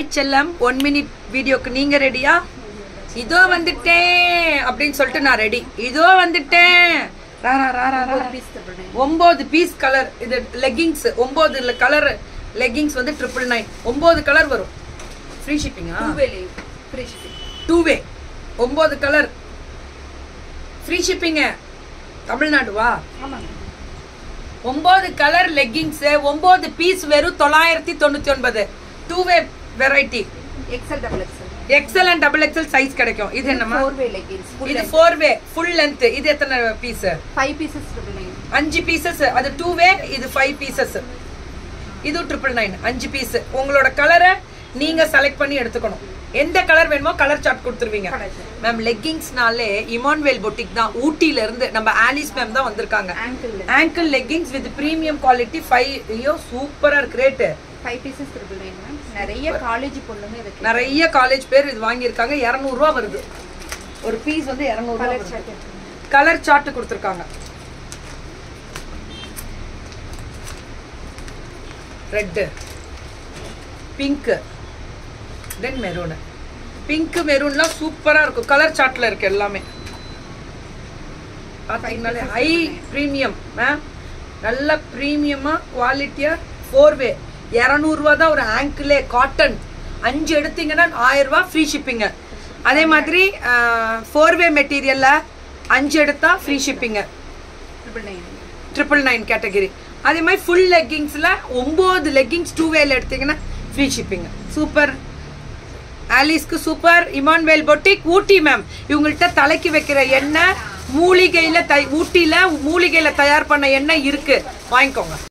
செல்லம் one minute வீடியோக்கு நீங்க ரெடியா இதோ வந்துட்டேன் அப்படின்னு சொல்லிட்டு நான் ரெடி இதோ வந்துட்டேன் ரா, ரா, ரா, ரா, ரா. பீஸ் ட்ரிபிள் நைன் ஒன்பது பீஸ் கலர் இது லெகிங்ஸ் ஒன்பது கலர் லெகிங்ஸ் வந்து ட்ரிபிள் நைன் ஒன்பது கலர் வரும் ஃப்ரீ ஷிப்பிங்கா டூ வேலை ஃப்ரீ ஷிப்பிங் டூ வே ஒன்பது கலர் ஃப்ரீ ஷிப்பிங்க தமிழ்நாடுவா ஆமாங்க ஒன்பது கலர் லெக்கிங்ஸ் ஒன்பது பீஸ் வெறும் தொள்ளாயிரத்தி தொண்ணூத்தி ஒன்பது two way variety XL double XL XL and double XL size கிடைக்கும் இது என்னமா ஃபோர் வே லெகின்ஸ் இது ஃபோர் வே ஃபுல் லென்த் இது எத்தனை piece five pieces triple nine அஞ்சு பீசஸ் அது டூ வே இது ஃபைவ் பீசஸ் இது ட்ரிபிள் நைன் அஞ்சு பீஸ் உங்களோட கலரை நீங்க செலக்ட் பண்ணி எடுத்துக்கணும் எந்த கலர் வேணுமோ கலர் சார்ட் கொடுத்துருவீங்க Colour chart. மேம் லெக்கிங்ஸ்னாலே இமான்வேல் பொட்டிக் தான் ஊட்டில இருந்து நம்ம ஆலிஸ் மேம் தான் வந்திருக்காங்க angle angle leggings with premium quality five ஐயோ சூப்பரா இருக்கு rate five pieces triple nine ma'am நிறைய காலேஜ் பொண்ணுங்க இதுக்கு நிறைய காலேஜ் பேர் இது வாங்கியிருக்காங்க இரநூறுவா வருது ஒரு பீஸ் வந்து இரநூறுவா கலர் சார்ட் கலர் சார்ட் கொடுத்துருக்காங்க red pink then maroon pink மெரூன்லாம் சூப்பரா இருக்கும் கலர் சார்ட்ல இருக்கு எல்லாமே பார்த்தீங்கன்னாலே ஹை ப்ரீமியம் நல்ல ப்ரீமியமா குவாலிட்டியா ஃபோர் வே இரநூறுவா தான் ஒரு ஆங்கிளே காட்டன் அஞ்சு எடுத்தீங்கன்னா ஆயிரம் ரூபாய் ஃப்ரீ ஷிப்பிங்க அதே மாதிரி ஃபோர் வே மெட்டீரியல்ல அஞ்சு எடுத்தா ஃப்ரீ ஷிப்பிங்க triple nine triple nine category அதே மாதிரி ஃபுல் லெக்கிங்ஸில் ஒம்பது லெக்கிங்ஸ் டூ வேல எடுத்தீங்கன்னா ஃப்ரீ ஷிப்பிங் சூப்பர் ஆலிஸ்க்கு super Emmanuel boutique Ooty ma'am இவங்கள்ட்ட தலைக்கு வைக்கிற எண்ணெய் மூலிகையில் தை ஊட்டியில் மூலிகையில் தயார் பண்ண எண்ணெய் இருக்கு வாங்கிக்கோங்க